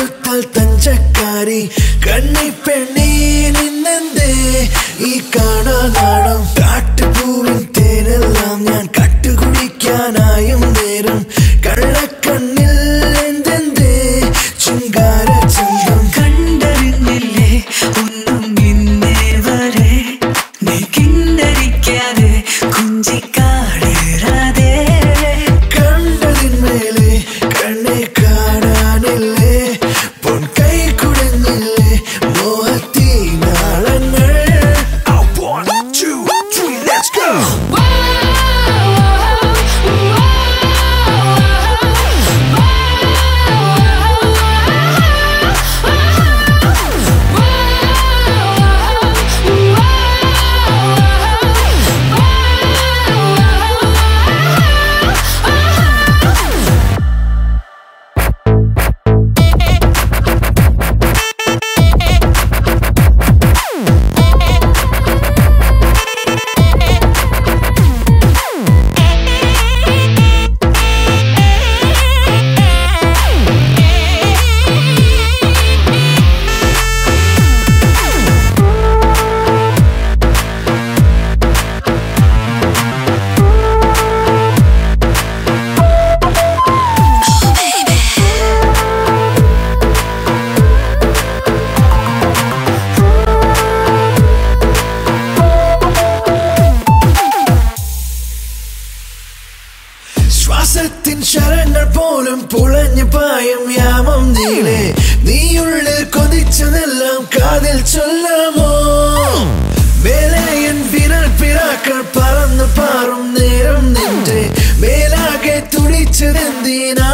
കൊടുത്താൽ തഞ്ചക്കാരി കണ്ണി പെണ്ണി നിന്നെന്തേ ഈ കാണാനാണം കാട്ടുപൂവിൻ തേനെല്ലാം ഞാൻ കട്ടുകുടിക്കാനായും നേരം കള്ളക്കണ്ണിൽ എന്തെന്തേ ചുങ്കാര ചന്തം കണ്ടറിഞ്ഞില്ലേ ഒന്നും ഇന്നേ വരെ നീ കിന്നരിക്കാതെ കുഞ്ചിക്കാടേറാതെ കണ്ടതിന്മേലെ കണ്ണെ കാണാനില്ലേ പൊൻ കൈ കുടഞ്ഞില്ലേ മോഹത്തീ നാളങ്ങൾ One, two, three, let's go! ശ്വാസത്തിൻ ശരങ്ങൾ പോലും പുളഞ്ഞു പായും യാമം നീളെ നീയുള്ളിൽ കൊതിച്ചതെല്ലാം കാതിൽ ചൊല്ലാമോ മേലയൻ വിരൽ പിറാക്കൾ പറന്നു പാറും നേരം നിന്റെ മേലാകെ തുടിച്ചതെന്തിനാ